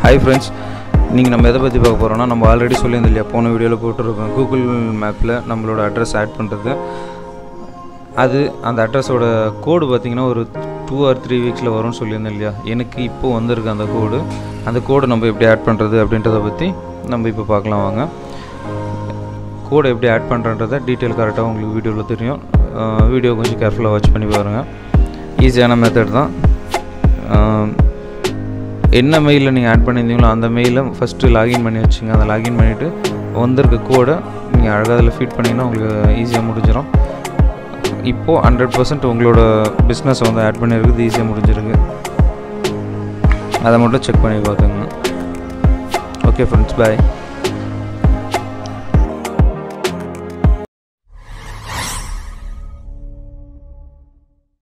hi friends நீங்கள் நம்ம எதை பற்றி பார்க்க போகிறோம்னா நம்ம ஆல்ரெடி சொல்லியிருந்தோம் இல்லையா போன வீடியோவில் போட்டிருக்கோம் கூகுள் மேப்பில் நம்மளோட அட்ரஸ் ஆட் பண்ணுறது அது அந்த அட்ரஸோட கோடு பார்த்திங்கன்னா ஒரு டூ ஆர் த்ரீ வீக்ஸில் வரும்னு சொல்லியிருந்தேன் இல்லையா எனக்கு இப்போ வந்திருக்கு அந்த கோடு அந்த கோடு நம்ம எப்படி ஆட் பண்ணுறது அப்படின்றத பற்றி நம்ம இப்போ பார்க்கலாம் வாங்க கோடை எப்படி ஆட் பண்ணுறன்றத டீட்டெயில் கரெக்டாக உங்களுக்கு வீடியோவில் தெரியும் வீடியோ கொஞ்சம் கேர்ஃபுல்லாக வாட்ச் பண்ணி பாருங்கள் ஈஸியான மெத்தட் தான் ஆஹ் என்ன மெயிலில் நீங்கள் ஆட் பண்ணியிருந்தீங்களோ அந்த மெயிலை ஃபஸ்ட்டு லாகின் பண்ணி வச்சுங்க அதை லாகின் பண்ணிவிட்டு வந்திருக்க கோடை நீங்கள் அழகாக அதில் ஃபீட் பண்ணிங்கன்னா உங்களுக்கு ஈஸியாக முடிஞ்சிடும் இப்போது ஹண்ட்ரட் பர்சன்ட் உங்களோட பிஸ்னஸ் வந்து ஆட் பண்ணியிருக்குது ஈஸியாக முடிஞ்சிருக்கு அதை மட்டும் செக் பண்ணி பார்த்துங்க ஓகே ஃப்ரெண்ட்ஸ் பாய்